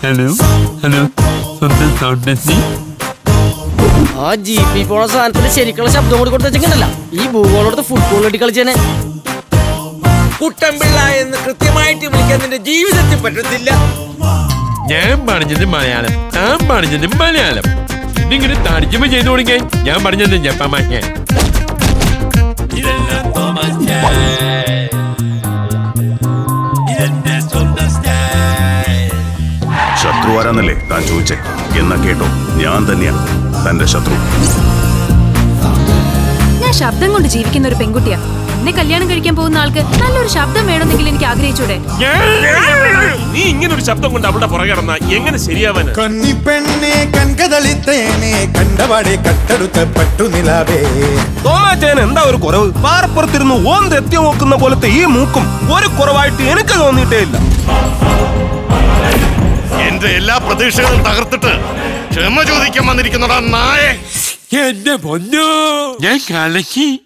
hello hello സ്വന്തം sound testing ആ G P പോണ സാധനത്തിന് ശരിക്കുള്ള ശബ്ദം കൂടി കൊടുത്ത് വെച്ചിട്ടുണ്ടല്ല ഈ ഭൂഗോളോടത്ത് ഫുട്ബോൾ കെട്ടി കളിച്ചേനെ കുട്ടമ്പിള്ള എന്ന് കൃത്യമായിട്ട് വിളിക്കാൻ നിന്റെ ജീവിതത്തിൽ പറ്റത്തില്ല ഞാൻ പറഞ്ഞത് മലയാളം ഞാൻ പറഞ്ഞത് മലയാളം ഇതിങ്ങനെ തർജ്ജമ ചെയ്തു കൊടുക്കാൻ ഞാൻ പറഞ്ഞത് ജപ്പമാക്കാൻ ശത്രു ആരാന്നല്ലേ താൻ ചോദിച്ചേ എന്നാ കേട്ടോ ഞാൻ തന്നെയാ തന്റെ ശത്രു ഞാൻ ശബ്ദം കൊണ്ട് ജീവിക്കുന്ന ഒരു പെൺകുട്ടിയാ എന്നെ കല്യാണം കഴിക്കാൻ പോകുന്ന ആൾക്ക് നല്ലൊരു ശബ്ദം വേണമെന്നെങ്കിൽ എനിക്ക് ആഗ്രഹിച്ചൂടെ നീ ഇങ്ങനെ ഒരു ശബ്ദം കൊണ്ട് അവിടെ പുറകെ കിടന്ന എങ്ങനെ ശരിയാവാന് കന്നിപ്പെണ്ണെ കൺകതളിത്തേനെ കണ്ടപാടെ കട്ടെടുത്ത പട്ടുനിലാവേ തോമാറ്റേന് എന്താ ഒരു കുറവ് പാറപ്പുറത്തിരുന്ന് ഓന്ത് എത്തി നോക്കുന്ന പോലത്തെ ഈ മൂക്കും ഒരു കുറവായിട്ട് എനിക്ക് തോന്നിയിട്ടേ ഇല്ല എന്റെ എല്ലാ പ്രതീക്ഷകളും തകർത്തിട്ട് ക്ഷമ ചോദിക്കാൻ വന്നിരിക്കുന്നടാ നായേ എന്റെ പൊന്നോ ഞാൻ കലക്കി